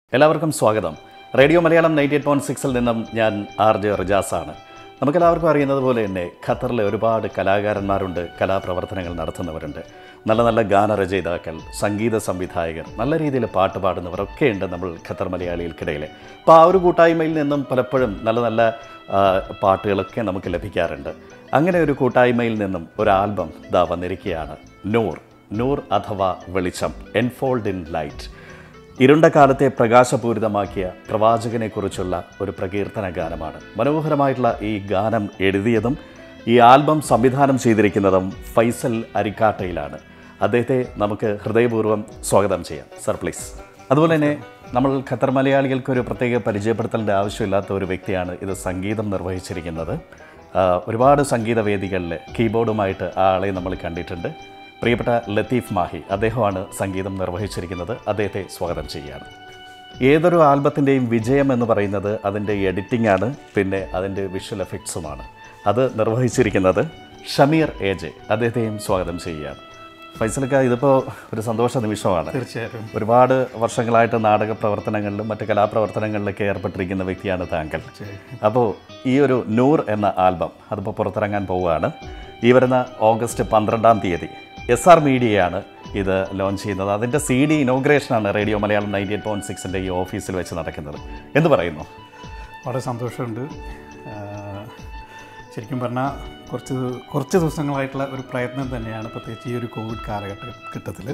എല്ലാവർക്കും സ്വാഗതം radio Malayalam ninety eight point സിക്സിൽ നിന്നും ഞാൻ ആർ ജെ റിജാസാണ് നമുക്കെല്ലാവർക്കും അറിയുന്നത് പോലെ തന്നെ ഖത്തറിലെ ഒരുപാട് കലാകാരന്മാരുണ്ട് കലാപ്രവർത്തനങ്ങൾ നടത്തുന്നവരുണ്ട് നല്ല നല്ല ഗാനരചയിതാക്കൾ സംഗീത സംവിധായകർ നല്ല രീതിയിൽ പാട്ട് പാടുന്നവരൊക്കെ ഉണ്ട് നമ്മൾ ഖത്തർ മലയാളികൾക്കിടയിൽ അപ്പോൾ ആ ഒരു കൂട്ടായ്മയിൽ നിന്നും പലപ്പോഴും നല്ല നല്ല ആ, പാട്ടുകളൊക്കെ നമുക്ക് ലഭിക്കാറുണ്ട് അങ്ങനെ ഒരു കൂട്ടായ്മയിൽ നിന്നും ഒരു ആൽബം ഇതാ വന്നിരിക്കുകയാണ് നൂർ നൂർ അഥവാ വെളിച്ചം എൻഫോൾഡ് ഇൻ ലൈറ്റ് ഇരുണ്ട കാലത്തെ പ്രകാശപൂരിതമാക്കിയ പ്രവാചകനെക്കുറിച്ചുള്ള ഒരു പ്രകീർത്തന ഗാനമാണ് മനോഹരമായിട്ടുള്ള ഈ ഗാനം എഴുതിയതും ഈ ആൽബം സംവിധാനം ചെയ്തിരിക്കുന്നതും ഫൈസൽ അരിക്കാട്ടയിലാണ് അദ്ദേഹത്തെ നമുക്ക് ഹൃദയപൂർവ്വം സ്വാഗതം ചെയ്യാം സർ പ്ലീസ് അതുപോലെ തന്നെ നമ്മൾ ഖത്തർ മലയാളികൾക്ക് ഒരു പ്രത്യേക പരിചയപ്പെടുത്തലിൻ്റെ ആവശ്യമില്ലാത്ത ഒരു വ്യക്തിയാണ് ഇത് സംഗീതം നിർവഹിച്ചിരിക്കുന്നത് ആ, ഒരുപാട് സംഗീത വേദികളിൽ കീബോർഡുമായിട്ട് ആ ആളെ നമ്മൾ കണ്ടിട്ടുണ്ട് പ്രിയപ്പെട്ട ലത്തീഫ് മാഹി അദ്ദേഹമാണ് സംഗീതം നിർവഹിച്ചിരിക്കുന്നത് അദ്ദേഹത്തെ സ്വാഗതം ചെയ്യുകയാണ് ഏതൊരു ആൽബത്തിൻ്റെയും വിജയം എന്ന് പറയുന്നത് അതിൻ്റെ എഡിറ്റിംഗ് ആണ് പിന്നെ അതിൻ്റെ വിഷ്വൽ എഫക്ട്സുമാണ് അത് നിർവഹിച്ചിരിക്കുന്നത് ഷമീർ എ ജെ അദ്ദേഹത്തെയും സ്വാഗതം ചെയ്യുകയാണ് ഫൈസലക്ക ഇതിപ്പോൾ ഒരു സന്തോഷ നിമിഷമാണ് തീർച്ചയായിട്ടും ഒരുപാട് വർഷങ്ങളായിട്ട് നാടക പ്രവർത്തനങ്ങളിലും മറ്റ് കലാപ്രവർത്തനങ്ങളിലൊക്കെ ഏർപ്പെട്ടിരിക്കുന്ന വ്യക്തിയാണ് താങ്കൾ അപ്പോൾ ഈ ഒരു നൂർ എന്ന ആൽബം അതിപ്പോൾ പുറത്തിറങ്ങാൻ പോവുകയാണ് ഈ വരുന്ന ഓഗസ്റ്റ് പന്ത്രണ്ടാം തീയതി എസ് ആർ മീഡിയയാണ് ഇത് ലോഞ്ച് ചെയ്യുന്നത് അതിൻ്റെ സി ഡി ഇനോഗ്രേഷനാണ് radio Malayalam ninety eight point സിക്സിൻ്റെ ഈ ഓഫീസിൽ വെച്ച് നടക്കുന്നത് എന്ന് പറയുന്നു വളരെ സന്തോഷമുണ്ട് ആഹ് ശരിക്കും പറഞ്ഞാൽ കുറച്ച് കുറച്ച് ദിവസങ്ങളായിട്ടുള്ള ഒരു പ്രയത്നം തന്നെയാണ് പ്രത്യേകിച്ച് ഈ ഒരു കോവിഡ് കാലഘട്ടത്തിൽ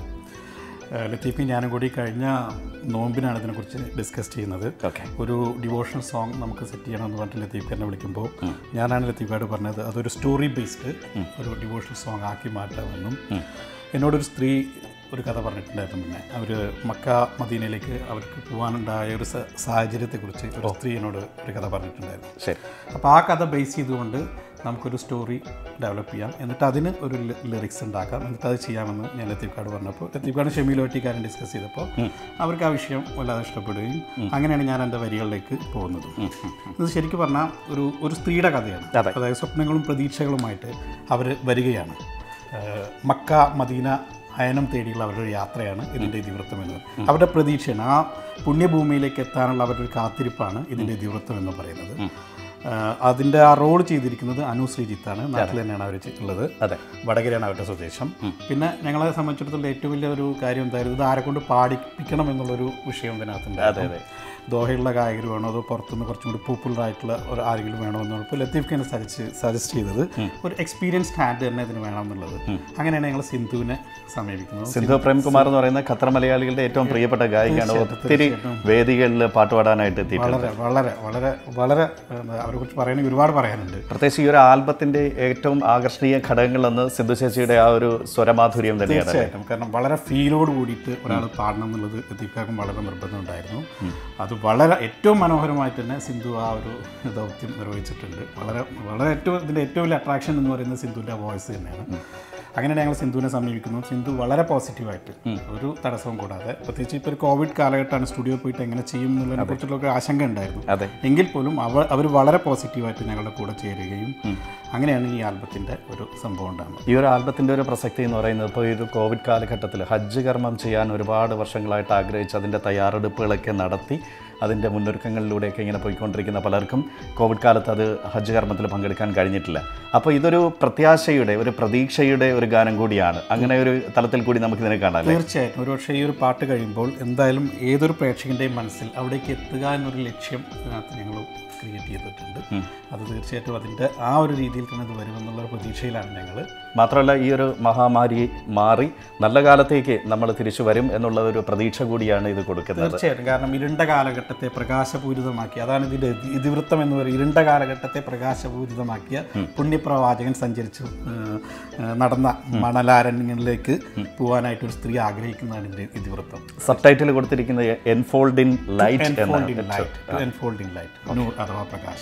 ലത്തീഫി ഞാനും കൂടി കഴിഞ്ഞ നോമ്പിനാണ് ഇതിനെക്കുറിച്ച് ഡിസ്കസ് ചെയ്യുന്നത് ഓക്കെ ഒരു ഡിവോഷണൽ സോങ് നമുക്ക് സെറ്റ് ചെയ്യണം എന്ന് പറഞ്ഞിട്ട് ലത്തീഫ് എന്നെ വിളിക്കുമ്പോൾ ഞാനാണ് ലത്തീഫായിട്ട് പറഞ്ഞത് അതൊരു സ്റ്റോറി ബേസ്ഡ് ഒരു ഡിവോഷണൽ സോങ് ആക്കി മാറ്റാമെന്നും എന്നോടൊരു സ്ത്രീ ഒരു കഥ പറഞ്ഞിട്ടുണ്ടായിരുന്നു പിന്നെ അവർ മക്ക മദീനയിലേക്ക് അവർക്ക് പോകാനുണ്ടായ ഒരു സ- സാഹചര്യത്തെക്കുറിച്ച് ഒരു സ്ത്രീ എന്നോട് ഒരു കഥ പറഞ്ഞിട്ടുണ്ടായിരുന്നു ശരി അപ്പോൾ ആ കഥ ബേസ് ചെയ്തുകൊണ്ട് നമുക്കൊരു സ്റ്റോറി ഡെവലപ്പ് ചെയ്യാം എന്നിട്ട് അതിന് ഒരു ലിറിക്സ് ഉണ്ടാക്കാം എന്നിട്ട് അത് ചെയ്യാമെന്ന് ഞാൻ ലത്തീഫ്കാട് പറഞ്ഞപ്പോൾ ലത്തീഫ്കാട് ഷെമീലോറ്റി കാര്യം ഡിസ്കസ് ചെയ്തപ്പോൾ അവർക്ക് ആ വിഷയം വല്ലാതെ ഇഷ്ടപ്പെടുകയും അങ്ങനെയാണ് ഞാൻ എൻ്റെ വരികളിലേക്ക് പോകുന്നത് ഇത് ശരിക്കും പറഞ്ഞാൽ ഒരു ഒരു സ്ത്രീയുടെ കഥയാണ് അതെ. അതായത് സ്വപ്നങ്ങളും പ്രതീക്ഷകളുമായിട്ട് അവർ വരികയാണ് ഏഹ് മക്ക മദീന അയനം തേടിയുള്ള അവരുടെ ഒരു യാത്രയാണ് ഇതിൻ്റെ ഇതിവൃത്തം എന്ന് പറയുന്നത് അവരുടെ പ്രതീക്ഷയാണ് ആ പുണ്യഭൂമിയിലേക്ക് എത്താനുള്ള അവരുടെ ഒരു കാത്തിരിപ്പാണ് ഇതിൻ്റെ ഇതിവൃത്തം എന്ന് പറയുന്നത് ആഹ് അതിൻ്റെ ആ റോൾ ചെയ്തിരിക്കുന്നത് അനു ശ്രീജിത്താണ് നാട്ടിൽ തന്നെയാണ് അവർ ഉള്ളത് അതെ വടകരയാണ് അവരുടെ സ്വദേശം പിന്നെ ഞങ്ങളെ സംബന്ധിച്ചിടത്തോളം ഏറ്റവും വലിയ ഒരു കാര്യം എന്തായിരുന്നു ഇത് ആരെ കൊണ്ട് പാടിപ്പിക്കണം എന്നുള്ളൊരു വിഷയം ഇതിനകത്തുണ്ടായിരുന്നു ദോഹയുള്ള ഗായകർ വേണോ അതോ പുറത്തുനിന്ന് കുറച്ചും കൂടി പോപ്പുലർ ആയിട്ടുള്ള ഒരു ആരെങ്കിലും വേണോ എന്നുള്ളപ്പോൾ ലത്തീഫ് ഖാൻ സജസ്റ്റ് സജസ്റ്റ് ചെയ്തത് ഒരു എക്സ്പീരിയൻസ്ഡ് ഹാൻഡ് തന്നെ ഇതിന് വേണം എന്നുള്ളത് അങ്ങനെയാണ് ഞങ്ങൾ സിന്ധുവിനെ സമീപിക്കുന്നത് സിന്ധു പ്രേംകുമാർ എന്ന് പറയുന്ന ഖത്തർ മലയാളികളുടെ ഏറ്റവും പ്രിയപ്പെട്ട ഗായികയാണ് ഒത്തിരി വേദികളിൽ പാട്ടുപാടാനായിട്ട് എത്തിയിട്ടുണ്ട് വളരെ വളരെ വളരെ വളരെ അവരെ കുറിച്ച് പറയുകയാണെങ്കിൽ ഒരുപാട് പറയാനുണ്ട് പ്രത്യേകിച്ച് ഈ ഒരു ആൽബത്തിന്റെ ഏറ്റവും ആകർഷണീയ ഘടകങ്ങളെന്ന് സിന്ധു ചേച്ചിയുടെ ആ ഒരു സ്വരമാധുര്യം തന്നെയാണ് തീർച്ചയായിട്ടും കാരണം വളരെ ഫീലോട് കൂടിയിട്ട് ഒരാൾ പാടണം എന്നുള്ളത് ലത്തീഫാക്കും വളരെ നിർബന്ധമുണ്ടായിരുന്നു അത് വളരെ ഏറ്റവും മനോഹരമായിട്ട് തന്നെ സിന്ധു ആ ഒരു ദൗത്യം നിർവഹിച്ചിട്ടുണ്ട് വളരെ വളരെ ഏറ്റവും ഇതിൻ്റെ ഏറ്റവും വലിയ അട്രാക്ഷൻ എന്ന് പറയുന്നത് സിന്ധുവിൻ്റെ വോയിസ് തന്നെയാണ് അങ്ങനെയാണ് ഞങ്ങൾ സിന്ധുവിനെ സമീപിക്കുന്നു സിന്ധു വളരെ പോസിറ്റീവായിട്ട് ഒരു തടസ്സവും കൂടാതെ പ്രത്യേകിച്ച് ഇപ്പോൾ ഒരു കോവിഡ് കാലഘട്ടമാണ് സ്റ്റുഡിയോ പോയിട്ട് എങ്ങനെ ചെയ്യും എന്നുള്ളതിനെ കുറിച്ചുള്ള ഒരു ആശങ്ക ഉണ്ടായിരുന്നു അതെ എങ്കിൽ പോലും അവ അവർ വളരെ പോസിറ്റീവായിട്ട് ഞങ്ങളുടെ കൂടെ ചേരുകയും അങ്ങനെയാണ് ഈ ആൽബത്തിൻ്റെ ഒരു സംഭവം ഉണ്ടാകുന്നത് ഈ ഒരു ആൽബത്തിന്റെ ഒരു പ്രസക്തി എന്ന് പറയുന്നത് ഇപ്പോൾ ഈ ഒരു കോവിഡ് കാലഘട്ടത്തിൽ ഹജ്ജ് കർമ്മം ചെയ്യാൻ ഒരുപാട് വർഷങ്ങളായിട്ട് ആഗ്രഹിച്ച് അതിൻ്റെ തയ്യാറെടുപ്പുകളൊക്കെ നടത്തി അതിൻ്റെ മുന്നൊരുക്കങ്ങളിലൂടെയൊക്കെ ഇങ്ങനെ പോയിക്കൊണ്ടിരിക്കുന്ന പലർക്കും കോവിഡ് കാലത്ത് അത് ഹജ്ജ് കർമ്മത്തിൽ പങ്കെടുക്കാൻ കഴിഞ്ഞിട്ടില്ല അപ്പോൾ ഇതൊരു പ്രത്യാശയുടെ ഒരു പ്രതീക്ഷയുടെ ഒരു ഗാനം കൂടിയാണ് അങ്ങനെ ഒരു തലത്തിൽ കൂടി നമുക്കിതിനെ കാണാം അല്ലേ തീർച്ചയായിട്ടും ഒരുപക്ഷെ ഈ ഒരു പാട്ട് കഴിയുമ്പോൾ എന്തായാലും ഏതൊരു പ്രേക്ഷകൻ്റെയും മനസ്സിൽ അവിടേക്ക് എത്തുക എന്നൊരു ലക്ഷ്യം ഇതിനകത്ത് ഞങ്ങൾ ക്രിയേറ്റ് ചെയ്തിട്ടുണ്ട് അത് തീർച്ചയായിട്ടും അതിൻ്റെ ആ ഒരു രീതിയിൽ തന്നെ ഇത് വരുമെന്നുള്ള ഒരു പ്രതീക്ഷയിലാണ് ഞങ്ങൾ മാത്രമല്ല ഈ ഒരു മഹാമാരി മാറി നല്ല കാലത്തേക്ക് നമ്മൾ തിരിച്ചു വരും എന്നുള്ള ഒരു പ്രതീക്ഷ കൂടിയാണ് ഇത് കൊടുക്കുന്നത് തീർച്ചയായിട്ടും കാരണം ഇരുണ്ട കാലഘട്ടത്തെ പ്രകാശപൂരിതമാക്കി അതാണ് ഇതിൻ്റെ ഇതി- ഇതിവൃത്തം എന്ന് പറയുന്നത് ഇരുണ്ട കാലഘട്ടത്തെ പ്രകാശപൂരിതമാക്കിയ പുണ്യപ്രവാചകൻ സഞ്ചരിച്ചു ഏഹ്, ഏഹ്, നടന്ന മണലാരണ്യങ്ങളിലേക്ക് പോകാനായിട്ട് ഒരു സ്ത്രീ ആഗ്രഹിക്കുന്നതാണ് ഇതിൻ്റെ ഇതിവൃത്തം സബ് ടൈറ്റിൽ കൊടുത്തിരിക്കുന്നത് enfold in light enfold in എന്നാണ് light enfold in light Noor അഥവാ പ്രകാശം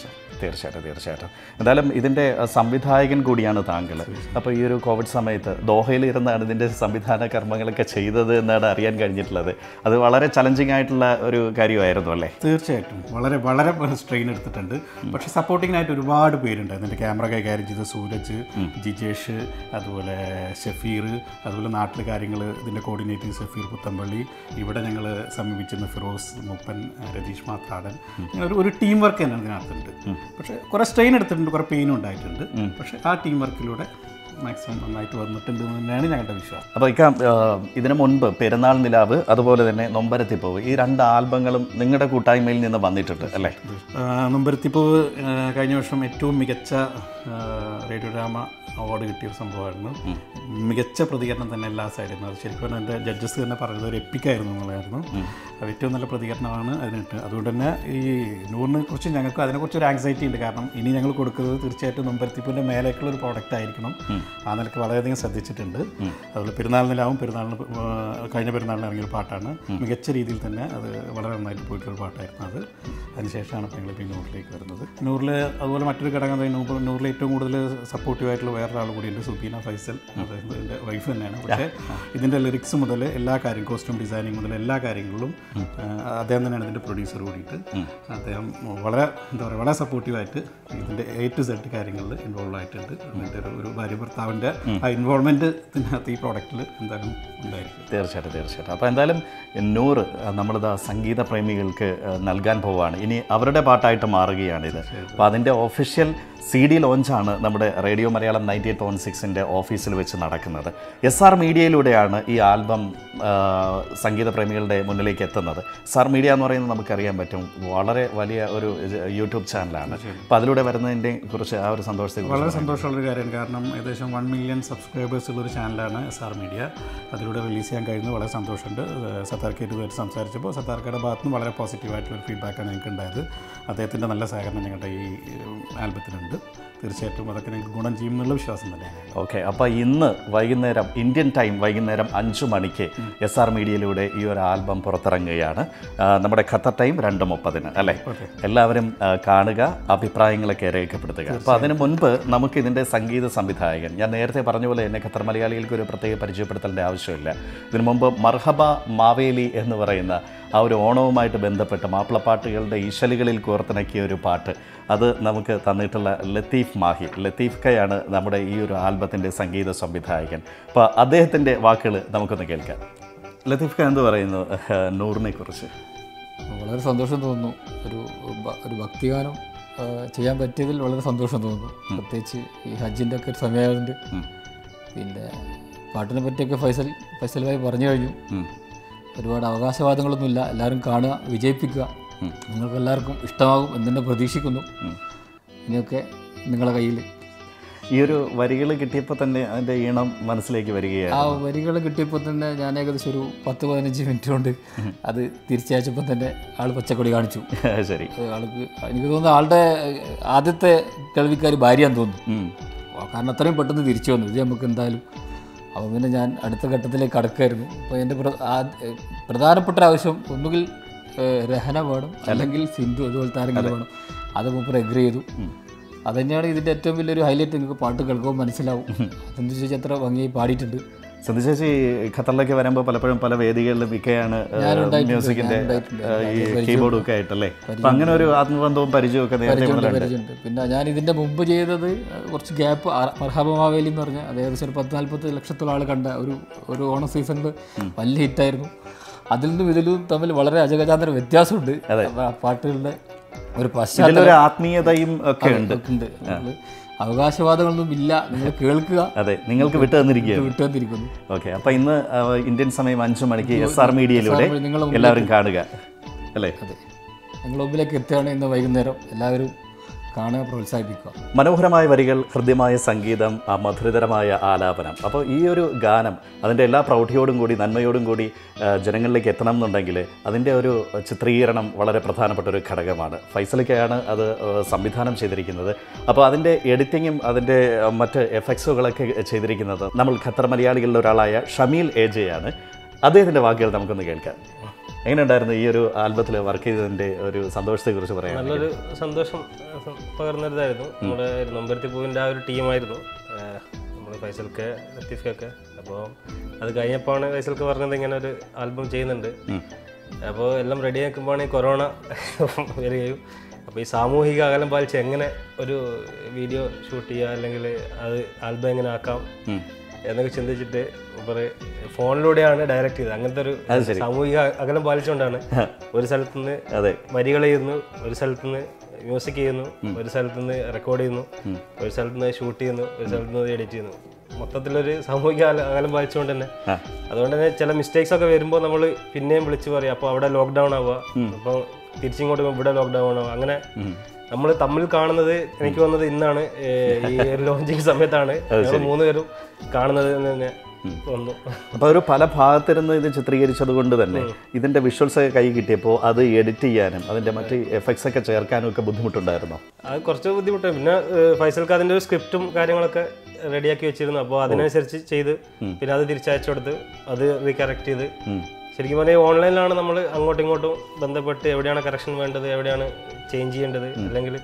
തീർച്ചയായിട്ടും തീർച്ചയായിട്ടും എന്തായാലും ഇതിൻ്റെ അഹ്, സംവിധായകൻ കൂടിയാണ് താങ്കൾ അപ്പോൾ ഈ ഒരു കോവിഡ് സമയത്ത് ദോഹയിൽ ഇരുന്നാണ് ഇതിൻ്റെ സംവിധാന കർമ്മങ്ങളൊക്കെ ചെയ്തത് എന്നാണ് അറിയാൻ കഴിഞ്ഞിട്ടുള്ളത് അത് വളരെ ചലഞ്ചിങ് ആയിട്ടുള്ള ഒരു കാര്യമായിരുന്നു അല്ലേ തീർച്ചയായിട്ടും വളരെ വളരെ സ്ട്രെയിൻ എടുത്തിട്ടുണ്ട് പക്ഷെ സപ്പോർട്ടിങ്ങിനായിട്ട് ഒരുപാട് പേരുണ്ട് അതിൻ്റെ ക്യാമറ കൈകാര്യം ചെയ്ത സൂരജ് ജിജേഷ് അതുപോലെ ഷഫീർ അതുപോലെ നാട്ടിലെ കാര്യങ്ങൾ ഇതിൻ്റെ കോർഡിനേറ്റിംഗ് ഷഫീർ പുത്തമ്പള്ളി ഇവിടെ ഞങ്ങൾ സമീപിച്ചിരുന്ന ഫിറോസ് മുപ്പൻ രതീഷ് മാത്രാടൻ ഇങ്ങനെ ഒരു ഒരു ടീം വർക്ക് തന്നെയാണ് ഇതിനകത്തുണ്ട് പക്ഷേ കുറേ സ്ട്രെയിൻ എടുത്തിട്ടുണ്ട് കുറേ പെയിനും ഉണ്ടായിട്ടുണ്ട് പക്ഷേ ആ ടീം വർക്കിലൂടെ മാക്സിമം നന്നായിട്ട് വന്നിട്ടുണ്ട് എന്ന് തന്നെയാണ് ഞങ്ങളുടെ വിശ്വാസം അപ്പോൾ ഇക്ക ആഹ്, ഇതിനു മുൻപ് പെരുന്നാൾ നിലാവ് അതുപോലെ തന്നെ നൊമ്പരത്തിപ്പൂവ് ഈ രണ്ട് ആൽബങ്ങളും നിങ്ങളുടെ കൂട്ടായ്മയിൽ നിന്ന് വന്നിട്ടുണ്ട് അല്ലേ നമ്പരത്തിപ്പൂവ് കഴിഞ്ഞ വർഷം ഏറ്റവും മികച്ച ആ, റേഡിയോ ഡ്രാമ അവാർഡ് കിട്ടിയ ഒരു സംഭവമായിരുന്നു മികച്ച പ്രതികരണം തന്നെ എല്ലാ സൈഡിൽ നിന്ന് അത് ശരിക്കും പറഞ്ഞാൽ എൻ്റെ ജഡ്ജസ് തന്നെ പറഞ്ഞത് ഒരു എപ്പിക്കായിരുന്നു എന്നുള്ളതായിരുന്നു അത് ഏറ്റവും നല്ല പ്രതികരണമാണ് അതിനിട്ട് അതുകൊണ്ട് തന്നെ ഈ നൂറിനെ കുറിച്ച് ഞങ്ങൾക്ക് അതിനെക്കുറിച്ച് ഒരു ആങ്സൈറ്റി ഉണ്ട് കാരണം ഇനി ഞങ്ങൾ കൊടുക്കുന്നത് തീർച്ചയായിട്ടും നമ്പരത്തിപ്പിൻ്റെ മേലേക്കുള്ള ഒരു പ്രോഡക്റ്റ് ആയിരിക്കണം ആ നിലക്ക് വളരെയധികം ശ്രദ്ധിച്ചിട്ടുണ്ട് അതുപോലെ പെരുന്നാളിനിലാവും പെരുന്നാളിന് പ- ആ, കഴിഞ്ഞ പെരുന്നാളിന് ഇറങ്ങിയൊരു പാട്ടാണ് മികച്ച രീതിയിൽ തന്നെ അത് വളരെ നന്നായിട്ട് പോയിട്ടുള്ള പാട്ടായിരുന്നു അത് അതിനുശേഷമാണ് ഇപ്പോൾ ഞങ്ങൾ ഇപ്പോൾ നൂറിലേക്ക് വരുന്നത് നൂറിൽ അതുപോലെ മറ്റൊരു ഘടകം എന്താ, നൂറ് നൂറിൽ ഏറ്റവും കൂടുതൽ സപ്പോർട്ടീവായിട്ടുള്ള വേറൊരാൾ കൂടിയുണ്ട് സുബീന ഫൈസൽ അതായത് എൻ്റെ വൈഫ് തന്നെയാണ് പക്ഷേ ഇതിൻ്റെ ലിറിക്സ് മുതൽ എല്ലാ കാര്യം കോസ്റ്റ്യൂം ഡിസൈനിങ് മുതൽ എല്ലാ കാര്യങ്ങളിലും ആ, അദ്ദേഹം തന്നെയാണ് ഇതിൻ്റെ പ്രൊഡ്യൂസർ കൂടിയിട്ട് അദ്ദേഹം വളരെ എന്താ പറയുക വളരെ സപ്പോർട്ടീവായിട്ട് ഇതിൻ്റെ എ ടു സെഡ് കാര്യങ്ങളിൽ ഇൻവോൾവ് ആയിട്ടുണ്ട് അതിൻ്റെ ഒരു ഒരു ഭാര്യ ഭർത്താവിൻ്റെ ആ ഇൻവോൾവ്മെൻറ്റ് ഇതിനകത്ത് ഈ പ്രോഡക്റ്റിൽ എന്തായാലും ഉണ്ടായിരിക്കും തീർച്ചയായിട്ടും തീർച്ചയായിട്ടും അപ്പോൾ എന്തായാലും നൂറ് നമ്മളിത് സംഗീത പ്രേമികൾക്ക് ആ, നൽകാൻ പോവുകയാണ് ഇനി അവരുടെ പാട്ടായിട്ട് മാറുകയാണിത് അപ്പോൾ അതിൻ്റെ ഒഫീഷ്യൽ സി ഡി ലോഞ്ചാണ് നമ്മുടെ radio Malayalam ninety eight point സിക്സിൻ്റെ ഓഫീസിൽ വെച്ച് നടക്കുന്നത് എസ് ആർ മീഡിയയിലൂടെയാണ് ഈ ആൽബം ആ, സംഗീത പ്രേമികളുടെ മുന്നിലേക്ക് എത്തുന്നത് എസ് ആർ മീഡിയ എന്ന് പറയുന്നത് നമുക്കറിയാൻ പറ്റും വളരെ വലിയ ഒരു യൂട്യൂബ് ചാനലാണ് അപ്പോൾ അതിലൂടെ വരുന്നതിൻ്റെ കുറിച്ച് ആ ഒരു സന്തോഷത്തെ വളരെ സന്തോഷമുള്ളൊരു കാര്യമാണ് കാരണം ഏകദേശം വൺ മില്യൺ സബ്സ്ക്രൈബേഴ്സ് ഉള്ളൊരു ചാനലാണ് എസ് ആർ മീഡിയ അതിലൂടെ റിലീസ് ചെയ്യാൻ കഴിയുന്നത് വളരെ സന്തോഷമുണ്ട് സത്താർക്കേറ്റുമായിട്ട് സംസാരിച്ചപ്പോൾ സത്താർക്കയുടെ ഭാഗത്ത് നിന്ന് വളരെ പോസിറ്റീവായിട്ടുള്ള ഫീഡ്ബാക്കാണ് ഞങ്ങൾക്ക് ഉണ്ടായത് അദ്ദേഹത്തിൻ്റെ നല്ല സഹകരണം ഞങ്ങളുടെ ഈ ആൽബത്തിനുണ്ട് തീർച്ചയായിട്ടും അതൊക്കെ ഞങ്ങൾക്ക് ഗുണം ചെയ്യും എന്നുള്ള വിശ്വാസം തന്നെയാണ് ഓക്കെ അപ്പോൾ ഇന്ന് വൈകുന്നേരം ഇന്ത്യൻ ടൈം വൈകുന്നേരം അഞ്ച് മണിക്ക് എസ് ആർ മീഡിയയിലൂടെ ഈ ഒരു ആൽബം പുറത്തിറങ്ങുകയാണ് ആ, നമ്മുടെ ഖത്തർ ടൈം രണ്ട് മുപ്പതിന് അല്ലേ എല്ലാവരും ആ, കാണുക അഭിപ്രായങ്ങളൊക്കെ രേഖപ്പെടുത്തുക അപ്പോൾ അതിന് മുൻപ് നമുക്ക് ഇതിൻ്റെ സംഗീത സംവിധായകൻ ഞാൻ നേരത്തെ പറഞ്ഞ പോലെ തന്നെ ഖത്തർ മലയാളികൾക്ക് ഒരു പ്രത്യേക പരിചയപ്പെടുത്തേണ്ട ആവശ്യമില്ല ഇതിനു മുമ്പ് മർഹബ മാവേലി എന്ന് പറയുന്ന ആ ഒരു ഓണവുമായിട്ട് ബന്ധപ്പെട്ട് മാപ്പിളപ്പാട്ടുകളുടെ ഈശലുകളിൽ കോർത്തിണക്കിയ ഒരു പാട്ട് അത് നമുക്ക് തന്നിട്ടുള്ള ലത്തീഫ് മാഹി ലത്തീഫ് കയാണ് നമ്മുടെ ഈ ഒരു ആൽബത്തിൻ്റെ സംഗീത സംവിധായകൻ അപ്പോൾ അദ്ദേഹത്തിൻ്റെ വാക്കുകൾ നമുക്കൊന്ന് കേൾക്കാം ലത്തീഫ് ഖ എന്ത് പറയുന്നു ഏഹ്, നൂറിനെ കുറിച്ച് വളരെ സന്തോഷം തോന്നുന്നു ഒരു ഭ- ഒരു ഭക്തിഗാനം ആ, ചെയ്യാൻ പറ്റിയതിൽ വളരെ സന്തോഷം തോന്നുന്നു പ്രത്യേകിച്ച് ഈ ഹജ്ജിൻ്റെ ഒക്കെ ഒരു സമയമായതുകൊണ്ട് പിന്നെ പാട്ടിനെ പറ്റിയൊക്കെ ഫൈസൽ ഫൈസൽ ഭായി പറഞ്ഞു കഴിഞ്ഞു ഒരുപാട് അവകാശവാദങ്ങളൊന്നുമില്ല എല്ലാവരും കാണുക വിജയിപ്പിക്കുക നിങ്ങൾക്ക് എല്ലാവർക്കും ഇഷ്ടമാകും എന്ന് തന്നെ പ്രതീക്ഷിക്കുന്നു ഇനിയൊക്കെ നിങ്ങളുടെ കയ്യിൽ ഈ ഒരു വരികൾ കിട്ടിയപ്പോൾ തന്നെ അതിൻ്റെ ഈണം മനസ്സിലേക്ക് വരികയാണ് ആ വരികൾ കിട്ടിയപ്പോൾ തന്നെ ഞാൻ ഏകദേശം ഒരു പത്ത് പതിനഞ്ച് മിനിറ്റ് കൊണ്ട് അത് തിരിച്ചയച്ചപ്പോൾ തന്നെ ആൾ പച്ചക്കൊടി കാണിച്ചു ശരി ആൾക്ക് എനിക്ക് തോന്നുന്നു ആളുടെ ആദ്യത്തെ കേൾവിക്കാർ ഭാര്യയാന്ന് തോന്നുന്നു ഉം. കാരണം അത്രയും പെട്ടെന്ന് തിരിച്ചു വന്നു ഇത് നമുക്ക് എന്തായാലും അപ്പോൾ പിന്നെ ഞാൻ അടുത്ത ഘട്ടത്തിലേക്ക് കടക്കായിരുന്നു അപ്പോൾ എൻ്റെ പ്ര- ആ- ഏഹ് പ്രധാനപ്പെട്ട ആവശ്യം ഒന്നുകിൽ ഏഹ് രഹന വേണം അല്ലെങ്കിൽ സിന്ധു അതുപോലത്തെ ആരെങ്കിലും വേണം അത് മൂപ്പർ എഗ്രി ചെയ്തു അതുതന്നെയാണ് ഇതിൻ്റെ ഏറ്റവും വലിയൊരു ഹൈലൈറ്റ് നിങ്ങൾക്ക് പാട്ട് കേൾക്കുമ്പോൾ മനസ്സിലാവും അതെന്ത് ചോദിച്ചാൽ അത്ര ഭംഗിയായി പാടിയിട്ടുണ്ട് സന്ധി ചേച്ചി ഖത്തറിലേക്ക് വരുമ്പോൾ പലപ്പോഴും പല വേദികളിലും മിക്കയാണ് ഞാനുണ്ടായിട്ടുണ്ട്, മ്യൂസിക്കിന്റെ ഞാനുണ്ടായിട്ടുണ്ട്. ഈ കീബോർഡും ഒക്കെ ആയിട്ടല്ലേ അപ്പൊ അങ്ങനെ ഒരു ആത്മബന്ധവും പരിചയവും നേരത്തെ പരിചയമുണ്ട് മുതലുണ്ട് പരിചയമുണ്ട് പിന്നെ ഞാൻ ഇതിൻ്റെ മുമ്പ് ചെയ്തത് കുറച്ച് ഗ്യാപ്പ് മർഹബ മാവേലി എന്ന് പറഞ്ഞാൽ അത് ഏകദേശം ഒരു പത്ത് നാൽപ്പത്തി ലക്ഷത്തോളം ആൾ കണ്ട ഒരു ഒരു ഓണ സീസണിൽ വലിയ ഹിറ്റായിരുന്നു അതിൽ നിന്നും ഇതിലും തമ്മിൽ വളരെ അജഗജാന്തര വ്യത്യാസമുണ്ട് ആ പാട്ടുകളുടെ ഒരു പശ്ചാത്തലം ഇതിലൊരു ആത്മീയതയും ഒക്കെ ഉണ്ട് ഉണ്ട് നമ്മള് അവകാശവാദങ്ങളൊന്നും ഇല്ല നിങ്ങൾ കേൾക്കുക അതെ നിങ്ങൾക്ക് വിട്ടു തന്നിരിക്കുകയാണ് വിട്ടുവന്നിരിക്കുന്നു ഓക്കെ അപ്പൊ ഇന്ന് ആ, ഇന്ത്യൻ സമയം അഞ്ചു മണിക്ക് എസ് ആർ മീഡിയയിലൂടെ നിങ്ങളെ എല്ലാവരും കാണുക അല്ലേ അതെ ഞങ്ങൾ മുമ്പിലേക്ക് എത്തുകയാണ് ഇന്ന് വൈകുന്നേരം എല്ലാവരും കാണുക പ്രോത്സാഹിപ്പിക്കുക മനോഹരമായ വരികൾ ഹൃദ്യമായ സംഗീതം ആ മധുരതരമായ ആലാപനം അപ്പോൾ ഈ ഒരു ഗാനം അതിൻ്റെ എല്ലാ പ്രൗഢിയോടും കൂടി നന്മയോടും കൂടി ആ, ജനങ്ങളിലേക്ക് എത്തണം എന്നുണ്ടെങ്കിൽ അതിൻ്റെ ഒരു ചിത്രീകരണം വളരെ പ്രധാനപ്പെട്ട ഒരു ഘടകമാണ് ഫൈസലിക്കയാണ് അത് ആ, സംവിധാനം ചെയ്തിരിക്കുന്നത് അപ്പോൾ അതിൻ്റെ എഡിറ്റിങ്ങും അതിൻ്റെ ആ, മറ്റ് എഫക്ട്സുകളൊക്കെ ചെയ്തിരിക്കുന്നത് നമ്മൾ ഖത്തർ മലയാളികളിൽ ഒരാളായ ഷമീൽ എ ജെ ആണ് അദ്ദേഹത്തിൻ്റെ വാക്കുകൾ നമുക്കൊന്ന് കേൾക്കാം എങ്ങനെയുണ്ടായിരുന്നു ഈ ഒരു ആൽബത്തിൽ വർക്ക് ചെയ്തതിൻ്റെ ഒരു സന്തോഷത്തെക്കുറിച്ച് പറയാം നല്ലൊരു സന്തോഷം ഏഹ്, പകർന്നൊരിതായിരുന്നു നമ്മുടെ നൊമ്പരത്തി പൂവിൻ്റെ ആ ഒരു ടീമായിരുന്നു നമ്മൾ ഫൈസൽക്ക് ലത്തീഫൊക്കെ അപ്പോൾ അത് കഴിഞ്ഞപ്പോഴാണ് ഫൈസൽക്ക് പറഞ്ഞത് ഇങ്ങനെ ഒരു ആൽബം ചെയ്യുന്നുണ്ട് അപ്പോൾ എല്ലാം റെഡി ആക്കുമ്പോഴാണ് ഈ കൊറോണ വരികയും അപ്പോൾ ഈ സാമൂഹിക അകലം പാലിച്ച് എങ്ങനെ ഒരു വീഡിയോ ഷൂട്ട് ചെയ്യുക അല്ലെങ്കിൽ അത് ആൽബം എങ്ങനെ ആക്കാം എന്നൊക്കെ ചിന്തിച്ചിട്ട് മൂപ്പര് ഫോണിലൂടെയാണ് ഡയറക്റ്റ് ചെയ്തത് അങ്ങനത്തെ ഒരു സാമൂഹിക അകലം പാലിച്ചുകൊണ്ടാണ് ഒരു സ്ഥലത്ത് നിന്ന് അതെ വരികൾ ചെയ്യുന്നു ഒരു സ്ഥലത്ത് നിന്ന് മ്യൂസിക് ചെയ്യുന്നു ഒരു സ്ഥലത്ത് നിന്ന് റെക്കോർഡ് ചെയ്യുന്നു ഒരു സ്ഥലത്ത് നിന്ന് ഷൂട്ട് ചെയ്യുന്നു ഒരു സ്ഥലത്ത് നിന്ന് എഡിറ്റ് ചെയ്യുന്നു മൊത്തത്തിലൊരു സാമൂഹിക അക- അകലം പാലിച്ചുകൊണ്ട് തന്നെ അതുകൊണ്ട് തന്നെ ചില മിസ്റ്റേക്സ് ഒക്കെ വരുമ്പോൾ നമ്മൾ പിന്നെയും വിളിച്ച് പറയും അപ്പോൾ അവിടെ ലോക്ക്ഡൗൺ ആവുക അപ്പോൾ തിരിച്ചിങ്ങോട്ട് ഇവിടെ ലോക്ക്ഡൗൺ ആവുക അങ്ങനെ നമ്മൾ തമ്മിൽ കാണുന്നത് എനിക്ക് വന്നത് ഇന്നാണ് ഏഹ്, ഈ ഒരു ലോഞ്ചിങ് സമയത്താണ് ഞങ്ങൾ മൂന്ന് പേരും കാണുന്നത് എന്ന് തന്നെ തോന്നുന്നു അപ്പോൾ ഒരു പല ഭാഗത്തിരുന്ന് ഇത് ചിത്രീകരിച്ചത് കൊണ്ട് തന്നെ ഇതിൻ്റെ വിഷ്വൽസ് ഒക്കെ കൈ കിട്ടിയപ്പോൾ അത് എഡിറ്റ് ചെയ്യാനും അതിൻ്റെ മറ്റ് എഫക്ട്സ് ഒക്കെ ചേർക്കാനും ഒക്കെ ബുദ്ധിമുട്ടുണ്ടായിരുന്നോ അത് കുറച്ച് ബുദ്ധിമുട്ടാണ് പിന്നെ ഏഹ്, ഫൈസൽക്ക് അതിൻ്റെ ഒരു സ്ക്രിപ്റ്റും കാര്യങ്ങളൊക്കെ റെഡിയാക്കി വെച്ചിരുന്നു അപ്പോൾ അതിനനുസരിച്ച് ചെയ്ത് പിന്നെ അത് തിരിച്ചയച്ചു കൊടുത്ത് അത് റീകറക്റ്റ് ചെയ്ത് ശരിക്കും പറഞ്ഞാൽ ഓൺലൈനിലാണ് നമ്മൾ അങ്ങോട്ടും ഇങ്ങോട്ടും ബന്ധപ്പെട്ട് എവിടെയാണ് കറക്ഷൻ വേണ്ടത് എവിടെയാണ് ചേഞ്ച് ചെയ്യേണ്ടത് അല്ലെങ്കിൽ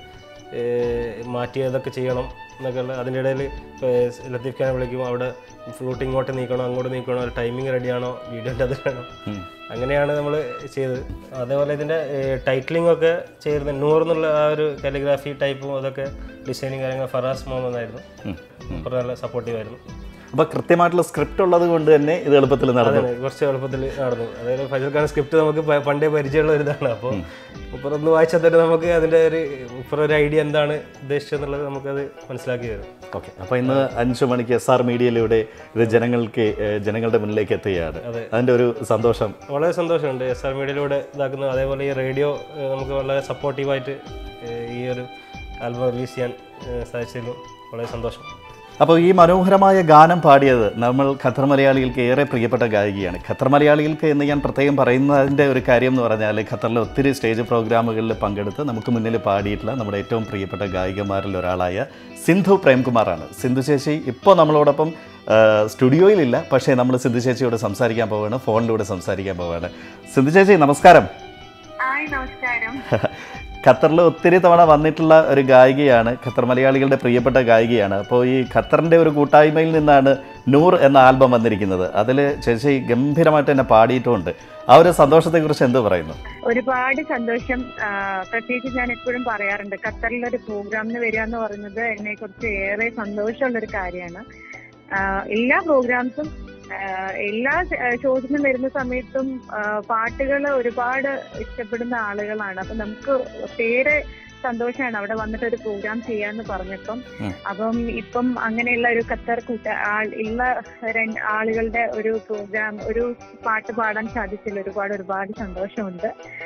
ഏഹ്, മാറ്റി ഏതൊക്കെ ചെയ്യണം എന്നൊക്കെ ഉള്ള അതിൻ്റെ ഇടയിൽ ലത്തീഫ് ഖാനെ വിളിക്കും അവിടെ ഫ്ലൂട്ട് ഇങ്ങോട്ട് നീക്കണോ അങ്ങോട്ട് നീക്കണോ ടൈമിംഗ് റെഡിയാണോ വീഡിയോൻ്റെ അത് വേണോ അങ്ങനെയാണ് നമ്മൾ ചെയ്തത് അതേപോലെ ഇതിൻ്റെ ടൈറ്റിലിംഗ് ഒക്കെ ചെയ്തിരുന്നത് നൂറ് എന്നുള്ള ആ ഒരു കാലിഗ്രാഫി ടൈപ്പും അതൊക്കെ ഡിസൈനിങ് കാര്യങ്ങൾ ഫറാസ് മുഹമ്മദ് ആയിരുന്നു super നല്ല സപ്പോർട്ടീവ് ആയിരുന്നു അപ്പോൾ കൃത്യമായിട്ടുള്ള സ്ക്രിപ്റ്റ് ഉള്ളത് കൊണ്ട് തന്നെ ഇത് എളുപ്പത്തിൽ നടന്നു അതെ കുറച്ച് എളുപ്പത്തിൽ നടന്നു അതായത് ഫൈസൽ ഖാൻ സ്ക്രിപ്റ്റ് നമുക്ക് പ- പണ്ടേ പരിചയമുള്ള ഒരു ഇതാണ് അപ്പോൾ മുപ്പർ ഒന്ന് വായിച്ചാൽ തന്നെ നമുക്ക് അതിൻ്റെ ഒരു മുപ്പർ ഒരു ഐഡിയ എന്താണ് ഉദ്ദേശിച്ചതെന്നുള്ളത് നമുക്കത് മനസ്സിലാക്കി തരും ഓക്കെ അപ്പോൾ ഇന്ന് അഞ്ചു മണിക്ക് എസ് ആർ മീഡിയയിലൂടെ ഇത് ജനങ്ങൾക്ക് ഏഹ്, ജനങ്ങളുടെ മുന്നിലേക്ക് എത്തുകയാണ് അതിൻ്റെ ഒരു സന്തോഷം വളരെ സന്തോഷമുണ്ട് എസ് ആർ മീഡിയയിലൂടെ ഇതാക്കുന്നത് അതേപോലെ ഈ റേഡിയോ ഏഹ്, നമുക്ക് വളരെ സപ്പോർട്ടീവായിട്ട് ഏഹ്, ഈ ഒരു ആൽബം റിലീസ് ചെയ്യാൻ ഏഹ്, സാധിച്ചതിലും വളരെ സന്തോഷം അപ്പോൾ ഈ മനോഹരമായ ഗാനം പാടിയത് നമ്മൾ ഖത്തർ മലയാളികൾക്ക് ഏറെ പ്രിയപ്പെട്ട ഗായികയാണ് ഖത്തർ മലയാളികൾക്ക് എന്ന് ഞാൻ പ്രത്യേകം പറയുന്നതിൻ്റെ ഒരു കാര്യം എന്ന് പറഞ്ഞാൽ ഖത്തറിലെ ഒത്തിരി സ്റ്റേജ് പ്രോഗ്രാമുകളിൽ പങ്കെടുത്ത് നമുക്ക് മുന്നിൽ പാടിയിട്ടുള്ള നമ്മുടെ ഏറ്റവും പ്രിയപ്പെട്ട ഗായികമാരിൽ ഒരാളായ സിന്ധു പ്രേംകുമാറാണ് സിന്ധു ചേച്ചി ഇപ്പോൾ നമ്മളോടൊപ്പം ആ, സ്റ്റുഡിയോയിലില്ല പക്ഷേ നമ്മൾ സിന്ധു ചേച്ചിയോട് സംസാരിക്കാൻ പോവുകയാണ് ഫോണിലൂടെ സംസാരിക്കാൻ പോവുകയാണ് സിന്ധു ചേച്ചി നമസ്കാരം ഹായ് നമസ്കാരം ഖത്തറിൽ ഒത്തിരി തവണ വന്നിട്ടുള്ള ഒരു ഗായികയാണ് ഖത്തർ മലയാളികളുടെ പ്രിയപ്പെട്ട ഗായികയാണ് അപ്പോൾ ഈ ഖത്തറിൻ്റെ ഒരു കൂട്ടായ്മയിൽ നിന്നാണ് നൂർ എന്ന ആൽബം വന്നിരിക്കുന്നത് അതിൽ ചേച്ചി ഗംഭീരമായിട്ട് തന്നെ പാടിയിട്ടുമുണ്ട് ആ ഒരു സന്തോഷത്തെക്കുറിച്ച് എന്ത് പറയുന്നു ഒരുപാട് സന്തോഷം ആ, പ്രത്യേകിച്ച് ഞാൻ എപ്പോഴും പറയാറുണ്ട് ഖത്തറിൽ ഒരു പ്രോഗ്രാമിന് വരിക എന്ന് പറയുന്നത് എന്നെ കുറിച്ച് ഏറെ സന്തോഷമുള്ള ഒരു കാര്യമാണ് ആ, എല്ലാ പ്രോഗ്രാംസും ആ, എല്ലാ ഷോസിനും വരുന്ന സമയത്തും പാട്ടുകൾ ഒരുപാട് ഇഷ്ടപ്പെടുന്ന ആളുകളാണ് അപ്പൊ നമുക്ക് പേര് സന്തോഷമാണ് അവിടെ വന്നിട്ട് ഒരു പ്രോഗ്രാം ചെയ്യാന്ന് പറഞ്ഞപ്പം ഉം. അപ്പം ഇപ്പം അങ്ങനെയുള്ള ഒരു ഖത്തർ കൂട്ട ആൾ ഉള്ള രണ്ട് ആളുകളുടെ ഒരു പ്രോഗ്രാം ഒരു പാട്ട് പാടാൻ സാധിച്ചതിൽ ഒരുപാട് ഒരുപാട് സന്തോഷമുണ്ട്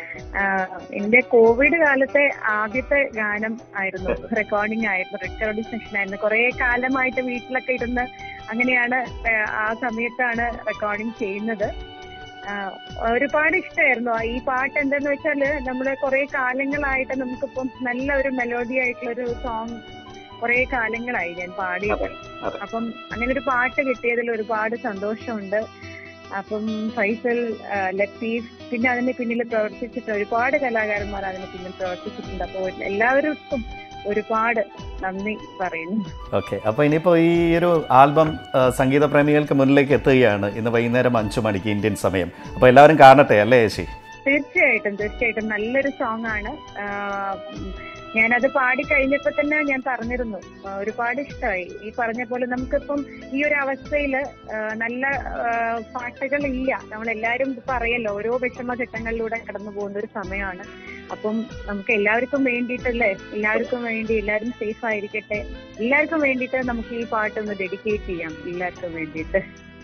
ആഹ് എന്റെ കോവിഡ് കാലത്തെ ആദ്യത്തെ ഗാനം ആയിരുന്നു റെക്കോർഡിംഗ് ആയിരുന്നു റെക്കോർഡിംഗ് സെഷൻ ആയിരുന്നു കുറെ കാലമായിട്ട് വീട്ടിലൊക്കെ ഇരുന്ന് അങ്ങനെയാണ് ആഹ് ആ സമയത്താണ് റെക്കോർഡിംഗ് ചെയ്യുന്നത് ആഹ് ഒരുപാട് ഇഷ്ടമായിരുന്നു ഈ പാട്ട് എന്താന്ന് വെച്ചാല് നമ്മള് കുറെ കാലങ്ങളായിട്ട് നമുക്കിപ്പം നല്ല ഒരു മെലോഡി ആയിട്ടുള്ള ഒരു സോങ് കുറെ കാലങ്ങളായി ഞാൻ പാടിയത് അപ്പം അങ്ങനെ ഒരു പാട്ട് കിട്ടിയതിൽ ഒരുപാട് സന്തോഷമുണ്ട് അപ്പം ഫൈസൽ ആ, ലത്തീഫ് പിന്നെ അതിന് പിന്നിൽ പ്രവർത്തിച്ചിട്ട് ഒരുപാട് കലാകാരന്മാർ അതിന് പിന്നിൽ പ്രവർത്തിച്ചിട്ടുണ്ട് അപ്പോൾ എല്ലാവർക്കും ഒരുപാട് നന്ദി പറയുന്നു ഓക്കെ അപ്പോൾ ഇനിയിപ്പോൾ ഈ ഒരു ആൽബം ആ, സംഗീത പ്രേമികൾക്ക് മുന്നിലേക്ക് എത്തുകയാണ് ഇന്ന് വൈകുന്നേരം അഞ്ചു മണിക്ക് ഇന്ത്യൻ സമയം അപ്പോൾ എല്ലാവരും കാണട്ടെ അല്ലേ ചേച്ചി തീർച്ചയായിട്ടും തീർച്ചയായിട്ടും നല്ലൊരു സോങ് ആണ് ആഹ് ഉം ഞാനത് പാടി കഴിഞ്ഞപ്പോ തന്നെ ഞാൻ പറഞ്ഞിരുന്നു ആഹ് ഒരുപാട് ഇഷ്ടമായി ഈ പറഞ്ഞ പോലെ നമുക്കിപ്പം ഈ ഒരു അവസ്ഥയിൽ നല്ല ആഹ് പാട്ടുകളില്ല നമ്മളെല്ലാരും പറയല്ലോ ഓരോ വിഷമഘട്ടങ്ങളിലൂടെ കടന്നു പോകുന്ന ഒരു സമയമാണ് അപ്പം നമുക്ക് എല്ലാവർക്കും വേണ്ടിയിട്ടല്ലേ എല്ലാവർക്കും വേണ്ടി എല്ലാവരും സേഫ് ആയിരിക്കട്ടെ എല്ലാവർക്കും വേണ്ടിയിട്ട് നമുക്ക് ഈ പാട്ടൊന്ന് ഡെഡിക്കേറ്റ് ചെയ്യാം എല്ലാവർക്കും വേണ്ടിയിട്ട്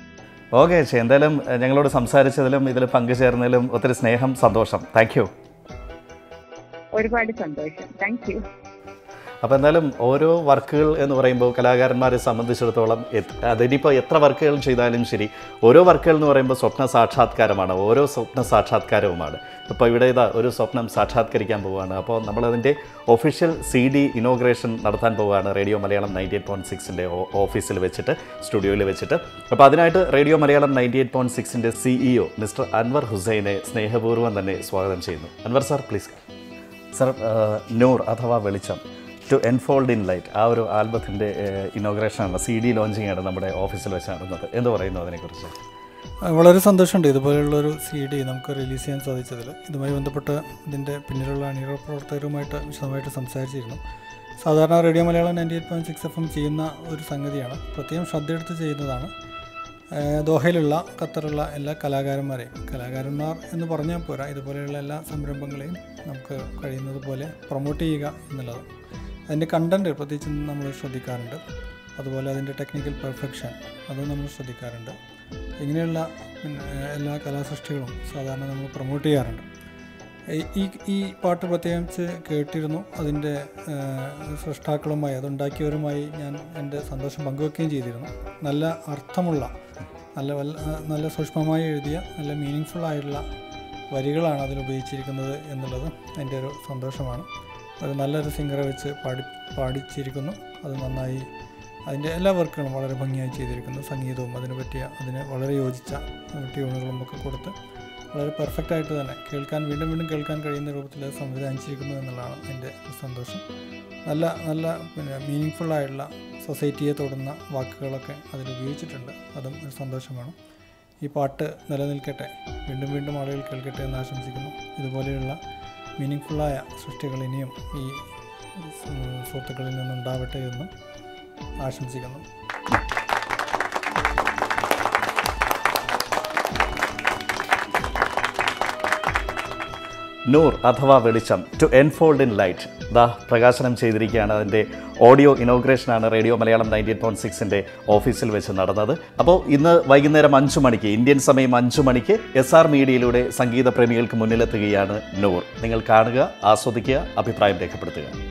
ഓക്കെ ചേച്ചി എന്തായാലും ആ, ഞങ്ങളോട് സംസാരിച്ചതിലും ഇതിൽ പങ്കുചേർന്നതിലും ഒത്തിരി സ്നേഹം സന്തോഷം താങ്ക് യു ഒരുപാട് സന്തോഷം താങ്ക് യു അപ്പോൾ എന്തായാലും ഓരോ വർക്കുകൾ എന്ന് പറയുമ്പോൾ കലാകാരന്മാരെ സംബന്ധിച്ചിടത്തോളം എത്- അതിനിപ്പോൾ എത്ര വർക്കുകൾ ചെയ്താലും ശരി ഓരോ വർക്കുകൾ എന്ന് പറയുമ്പോൾ സ്വപ്ന സാക്ഷാത്കാരമാണ് ഓരോ സ്വപ്ന സാക്ഷാത്കാരവുമാണ് ഇപ്പോൾ ഇവിടെ ഇതാ ഒരു സ്വപ്നം സാക്ഷാത്കരിക്കാൻ പോവുകയാണ് അപ്പോൾ നമ്മളതിൻ്റെ ഒഫീഷ്യൽ സി ഡി ഇനോഗ്രേഷൻ നടത്താൻ പോവുകയാണ് radio Malayalam ninety eight point സിക്സിൻ്റെ ഓഫീസിൽ വെച്ചിട്ട് സ്റ്റുഡിയോയിൽ വെച്ചിട്ട് അപ്പോൾ അതിനായിട്ട് radio Malayalam ninety eight point സിക്സിൻ്റെ സിഇഒ മിസ്റ്റർ അൻവർ ഹുസൈനെ സ്നേഹപൂർവ്വം തന്നെ സ്വാഗതം ചെയ്യുന്നു Anwar sir please sir Noor അഥവാ വെളിച്ചം ടു എൻഫോൾഡ് ഇൻ ലൈറ്റ് ആ ഒരു ആൽബത്തിൻ്റെ ഇനോഗ്രേഷനാണ് സി ഡി ലോഞ്ചിങ് ആണ് നമ്മുടെ ഓഫീസിൽ വെച്ച് നടന്നത് എന്ത് പറയുന്നു അതിനെക്കുറിച്ച് ആ, വളരെ സന്തോഷമുണ്ട് ഇതുപോലെയുള്ളൊരു സി ഡി നമുക്ക് റിലീസ് ചെയ്യാൻ സാധിച്ചതിൽ ഇതുമായി ബന്ധപ്പെട്ട് ഇതിൻ്റെ പിന്നിലുള്ള അണിയറ പ്രവർത്തകരുമായിട്ട് വിശദമായിട്ട് സംസാരിച്ചിരുന്നു സാധാരണ radio Malayalam ninety eight point six FM എം ചെയ്യുന്ന ഒരു സംഗതിയാണ് പ്രത്യേകം ശ്രദ്ധയെടുത്ത് ചെയ്യുന്നതാണ് ആ, ദോഹയിലുള്ള ഖത്തറുള്ള എല്ലാ കലാകാരന്മാരെയും കലാകാരന്മാർ എന്ന് പറഞ്ഞാൽ പോരാ ഇതുപോലെയുള്ള എല്ലാ സംരംഭങ്ങളെയും നമുക്ക് കഴിയുന്നത് പോലെ പ്രൊമോട്ട് ചെയ്യുക എന്നുള്ളത് അതിൻ്റെ കണ്ടൻറ്റ് പ്രത്യേകിച്ച് നമ്മൾ ശ്രദ്ധിക്കാറുണ്ട് അതുപോലെ അതിൻ്റെ ടെക്നിക്കൽ പെർഫെക്ഷൻ അതും നമ്മൾ ശ്രദ്ധിക്കാറുണ്ട് ഇങ്ങനെയുള്ള പിന്നെ, എല്ലാ കലാസൃഷ്ടികളും സാധാരണ നമ്മൾ പ്രൊമോട്ട് ചെയ്യാറുണ്ട് ഈ- ഈ ഈ പാട്ട് പ്രത്യേകിച്ച് കേട്ടിരുന്നു അതിൻ്റെ സൃഷ്ടാക്കളുമായി അതുണ്ടാക്കിയവരുമായി ഞാൻ എൻ്റെ സന്തോഷം പങ്കുവെക്കുകയും ചെയ്തിരുന്നു നല്ല അർത്ഥമുള്ള നല്ല വല്ല നല്ല സൂക്ഷ്മമായി എഴുതിയ നല്ല മീനിങ് ഫുൾ ആയിട്ടുള്ള വരികളാണ് അതിൽ ഉപയോഗിച്ചിരിക്കുന്നത് എന്നുള്ളത് എൻ്റെ ഒരു സന്തോഷമാണ് ഒരു നല്ലൊരു സിംഗറെ വെച്ച് പാടി പാടിച്ചിരിക്കുന്നു അത് നന്നായി അതിൻ്റെ എല്ലാ വർക്കുകളും വളരെ ഭംഗിയായി ചെയ്തിരിക്കുന്നു സംഗീതവും അതിന് പറ്റിയ അതിന് വളരെ യോജിച്ച ട്യൂണുകളും ഒക്കെ കൊടുത്ത് വളരെ പെർഫെക്റ്റ് ആയിട്ട് തന്നെ കേൾക്കാൻ വീണ്ടും വീണ്ടും കേൾക്കാൻ കഴിയുന്ന രൂപത്തിൽ അത് സംവിധാനിച്ചിരിക്കുന്നു എന്നുള്ളതാണ് എൻ്റെ ഒരു സന്തോഷം നല്ല നല്ല പിന്നെ മീനിങ് ഫുൾ ആയിട്ടുള്ള സൊസൈറ്റിയെ തൊടുന്ന വാക്കുകളൊക്കെ അതിൽ ഉപയോഗിച്ചിട്ടുണ്ട് അതും ഒരു സന്തോഷമാണ് ഈ പാട്ട് നിലനിൽക്കട്ടെ വീണ്ടും വീണ്ടും ആളുകൾ കേൾക്കട്ടെ എന്ന് ആശംസിക്കുന്നു ഇതുപോലെയുള്ള മീനിങ് ഫുള്ളായ സൃഷ്ടികൾ ഇനിയും ഈ സു- സുഹൃത്തുക്കളിൽ നിന്നുണ്ടാവട്ടെ എന്നും ആശംസിക്കുന്നു നൂർ അഥവാ വെളിച്ചം ടു എൻഫോൾഡ് ഇൻ ലൈറ്റ് ദാ പ്രകാശനം ചെയ്തിരിക്കുകയാണ് അതിൻ്റെ ഓഡിയോ ഇനോഗ്രേഷനാണ് radio Malayalam ninety eight point സിക്സിൻ്റെ ഓഫീസിൽ വെച്ച് നടന്നത് അപ്പോൾ ഇന്ന് വൈകുന്നേരം അഞ്ച് മണിക്ക് ഇന്ത്യൻ സമയം അഞ്ച് മണിക്ക് എസ് ആർ മീഡിയയിലൂടെ സംഗീത പ്രേമികൾക്ക് മുന്നിലെത്തുകയാണ് നൂർ നിങ്ങൾ കാണുക ആസ്വദിക്കുക അഭിപ്രായം രേഖപ്പെടുത്തുക